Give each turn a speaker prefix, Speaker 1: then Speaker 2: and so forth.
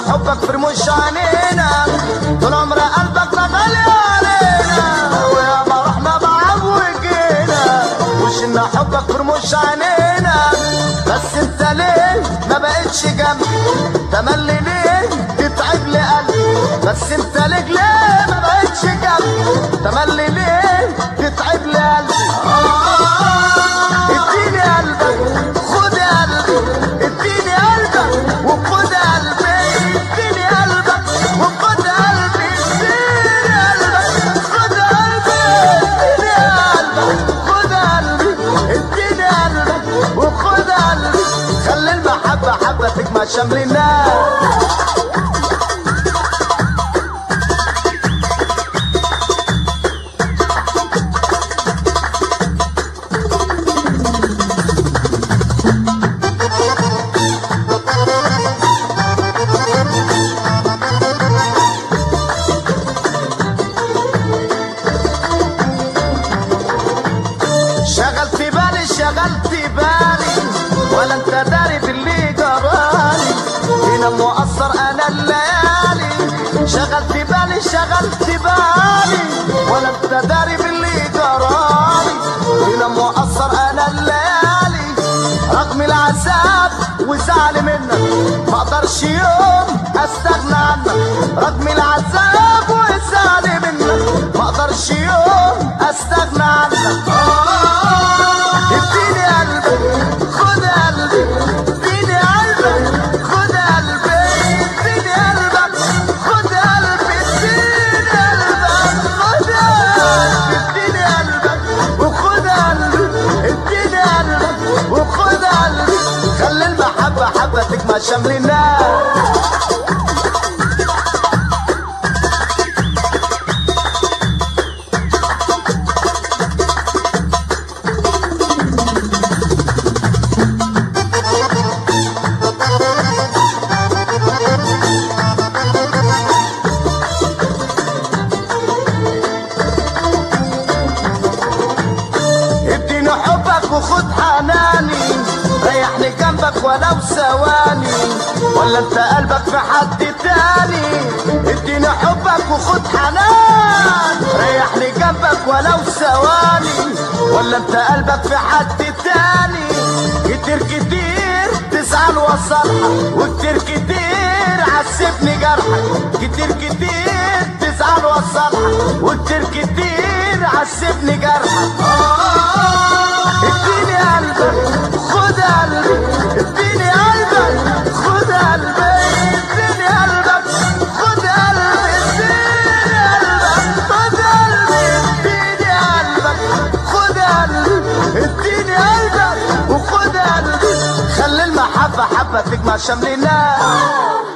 Speaker 1: حبك في رموش عينينا طول عمر قلبك ما غالي علينا ويا ما رحنا معاك وجينا وشلنا حبك في رموش عينينا بس انت ليه ما بقتش جنبي تملي ليه تتعب لي قلبي بس انت ليك ليه ما بقتش جنبي تملي ليه تتعب لي قلبي اديني قلبك خد قلبي اديني قلبك وخد قلبي اديني قلبك وخد قلبي اديني قلبك خد قلبي اديني قلبك خد قلبي اديني قلبك وخد قلبي خلي المحبة حبة تجمع شمل الناس شغلت بالي شغلت بالي ولا انت داري باللي جرالي هنا مقصر انا الليالي شغلت بالي شغلت بالي ولا انت داري باللي جرالي هنا مقصر انا الليالي رغم العذاب وزعل منك ما اقدرش يوم استغنى عنك رغم العذاب وزعل منك ما اقدرش يوم استغنى عنك اديني قلبك خد قلبي اديني قلبك خد قلبي اديني قلبك خد قلبي اديني قلبك خد قلبي اديني قلبك وخد قلبي اديني قلبك وخد قلبي خلي المحبة حبة تجمع شمل الناس اديني حبك وخد حناني ريحني جنبك ولو ثواني ولا انت قلبك في حد تاني اديني حبك وخد حنان ريحني جنبك ولو ثواني ولا انت قلبك في حد تاني كتير كتير تزعل وصلحك وكتير كتير عذبني جرحك كتير كتير تزعل وصلحك وكتير كتير عذبني جرحك اديني قلبك خد قلبي اديني قلبك خد قلبي اديني قلبك خد قلبي اديني قلبك خد قلبي اديني قلبك خد قلبي اديني قلبك وخد قلبي خلي المحبة حبة تجمع شمل الناس